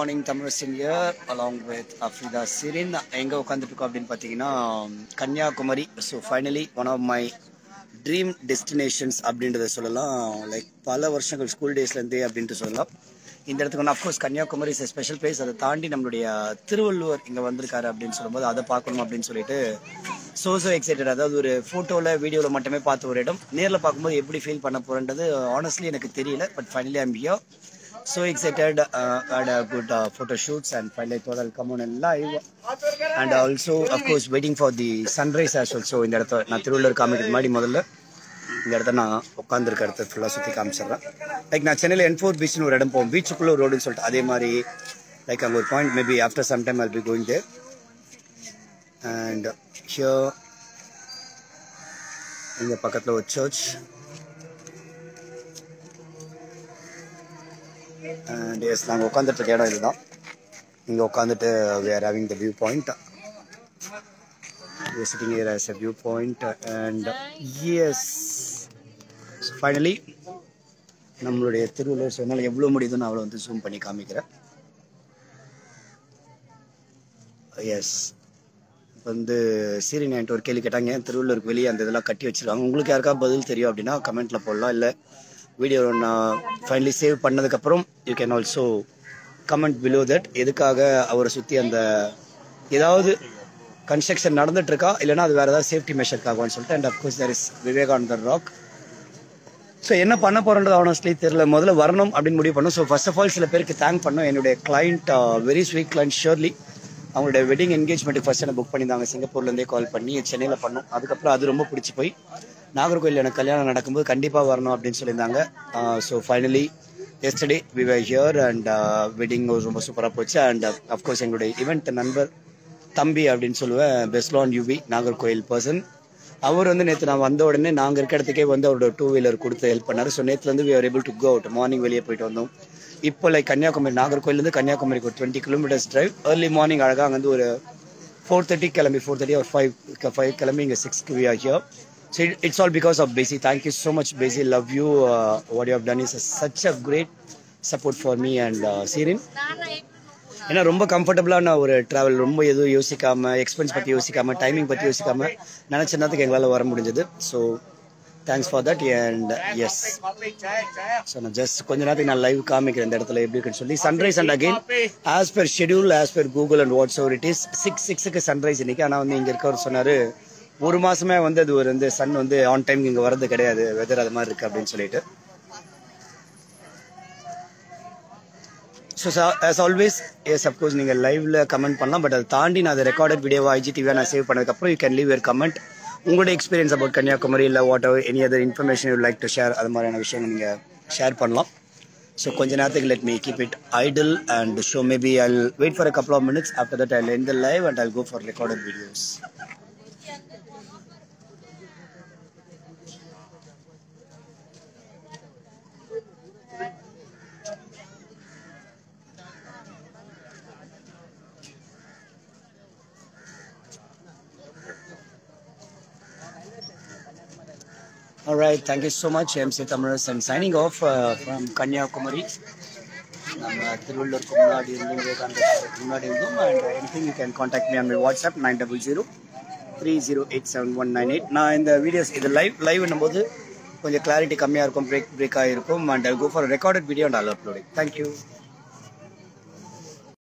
Morning Tamil here along with Afrida Shirin எங்கே உட்காந்துட்டு இருக்கோம் அப்படின்னு பார்த்தீங்கன்னா Kanyakumari so finally one of my dream டெஸ்டினேஷன்ஸ் அப்படின்றத சொல்லலாம் லைக் பல வருஷங்கள் ஸ்கூல் டேஸ்லேருந்தே அப்படின்ட்டு சொல்லலாம் இந்த இடத்துக்கு வந்து of course Kanyakumari is special place அதை தாண்டி நம்மளுடைய திருவள்ளுவர் இங்கே வந்திருக்காரு அப்படின்னு சொல்லும்போது அதை பார்க்கணும் அப்படின்னு சொல்லிட்டு ஸோ ஸோ எக்ஸைட்டட் அதாவது ஒரு ஃபோட்டோவில் வீடியோவில் மட்டுமே பார்த்த ஒரு இடம் நேரில் பார்க்கும்போது எப்படி ஃபீல் பண்ண போகிறேன்றது ஆனஸ்ட்லி எனக்கு தெரியல but finally I'm here so excited uh, had a good uh, photo shoots and finally thought I'll come on and live and also of course waiting for the sunrise as well so இந்த இடத்த நான் திருவள்ளூர் காமிக்கிறது முன்னாடி முதல்ல இந்த இடத்த நான் உட்காந்துருக்க இடத்த ஃபுல்லாக சுற்றி காமிச்சிடுறேன் லைக் நான் சென்னையில் என்ஃபோர் பீச்னு ஒரு இடம் போவோம் பீச்சுக்குள்ள ஒரு ரோடுன்னு சொல்லிட்டு அதே மாதிரி லைக் அங்கே ஒரு point maybe after some time I'll be going there and here இங்கே பக்கத்தில் ஒரு சர்ச் அண்ட் எஸ் நாங்கள் உட்காந்துட்டு இருக்க இடம் இதுதான் இங்கே உட்காந்துட்டு we are having the view point sitting here as a view point and yes finally நம்மளுடைய திருவள்ளுவர் சொன்னால் எவ்வளோ முடியுதோ நான் அவ்வளோ வந்து ஜூம் பண்ணி காமிக்கிறேன் எஸ் வந்து சீரியன் என்கிட்ட ஒரு கேள்வி கேட்டாங்க ஏன் திருவள்ளூருக்கு வெளியே அந்த இதெல்லாம் கட்டி வச்சிருக்காங்க உங்களுக்கு யாருக்கா பதில் தெரியும் அப்படின்னா கமெண்ட்ல போடலாம் இல்லை வீடியோ நான் ஃபைனலி சேவ் பண்ணதுக்கப்புறம் you can also comment below that எதுக்காக அவரை சுற்றி அந்த ஏதாவது கன்ஸ்ட்ரக்ஷன் நடந்துட்டு இருக்கா இல்லைன்னா அது வேற ஏதாவது சேஃப்டி மெஷருக்காகவான்னு சொல்லிட்டு and of course there is Vivekanandar rock so என்ன பண்ண போறன்றது ஆனஸ்ட்லி தெரியல முதல்ல வரணும் அப்படின்னு முடிவு பண்ணோம் ஸோ ஃபர்ஸ்ட் ஆஃப் ஆல் சில பேருக்கு தேங்க் பண்ணோம் என்னுடைய client very sweet client Shirley அவங்களுடைய வெட்டிங் என்கேஜ்மெண்ட்டுக்கு ஃபர்ஸ்ட் என்ன புக் பண்ணியிருந்தாங்க சிங்கப்பூர்லேருந்தே கால் பண்ணி சென்னையில் பண்ணோம் அதுக்கப்புறம் அது ரொம்ப பிடிச்சி போய் நாகர்கோவில் எனக்கு கல்யாணம் நடக்கும்போது கண்டிப்பாக வரணும் அப்படின்னு சொல்லியிருந்தாங்க so finally yesterday we were here and wedding ரொம்ப சூப்பராக போச்சு அண்ட் அஃப்கோர்ஸ் எங்களுடைய ஈவெண்ட் நண்பர் தம்பி அப்படின்னு சொல்லுவேன் பெஸ்லான் யூவி நாகர்கோயில் பர்சன் அவர் வந்து நேற்று நான் வந்த உடனே நாங்கள் இருக்க இடத்துக்கே வந்து அவரோட டூ வீலர் கொடுத்து ஹெல்ப் பண்ணார் ஸோ நேற்றுலேருந்து we are able to go out morning வெளியே போயிட்டு வந்தோம் இப்போ லைக் கன்னியாகுமரி நாகர்கோயிலேருந்து கன்னியாகுமரிக்கு ஒரு twenty kilometres drive early morning அழகாக அங்கேருந்து ஒரு ஃபோர் தேர்ட்டி கிளம்பி ஃபோர் தேர்ட்டி ஒரு ஃபைவ் ஃபைவ் கிளம்பி இங்கே சிக்ஸ்க்கு we are here So it, it's all because of Basi. Thank you so much, Basi. Love you. Uh, what you have done is a, such a great support for me and uh, Sirin. ஏன்னா ரொம்ப கம்ஃபர்டபுளான ஒரு travel ரொம்ப எதுவும் யோசிக்காம expense பற்றி யோசிக்காம timing பற்றி யோசிக்காம நினச்ச நேரத்துக்கு எங்களால் வர முடிஞ்சது so thanks for that and yes so நான் ஜஸ்ட் கொஞ்ச நேரத்துக்கு நான் லைவ் காமிக்கிறேன் இந்த இடத்துல எப்படி இருக்குன்னு சொல்லி sunrise and again as per schedule as per Google and what's over it is six சிக்ஸுக்கு சன்ரைஸ் இன்னைக்கு ஆனால் வந்து இங்கே இருக்கவர் சொன்னார் ஒரு மாசமே வந்து அது ஒரு வந்து சன் வந்து ஆன் டைம் இங்க வர்றது கிடையாது வெதர் அது மாதிரி இருக்கு அப்படின்னு சொல்லிட்டு so as always yes of course நீங்கள் லைவ்ல கமெண்ட் பண்ணலாம் பட் அதை தாண்டி நான் அதை ரெக்கார்டட் வீடியோவா ஐஜிடிவியாக நான் சேவ் பண்ணதுக்கப்புறம் you can leave your comment உங்களோட எக்ஸ்பீரியன்ஸ் அபவுட் கன்னியாகுமரி இல்லை whatever any other information you like to share அது மாதிரியான விஷயங்கள் நீங்கள் ஷேர் பண்ணலாம் ஸோ கொஞ்ச நேரத்துக்கு let me keep it idle and show maybe I wait for a couple of minutes after that I end the live and I go for recorded videos All right, thank you so much, MC Tamaras, and signing off uh, from Kanyakumari. நம்ம திருவள்ளூருக்கு முன்னாடி இருந்தும் விவேகானந்தருக்கு முன்னாடி இருந்தும் and anything you can contact me on my WhatsApp nine double zero three zero eight seven one nine eight நான் இந்த videos இது live லைவ்னும் போது கொஞ்சம் கிளாரிட்டி கம்மியாக இருக்கும் பிரேக் பிரேக் ஆகிருக்கும் and go for recorded video and all uploading thank you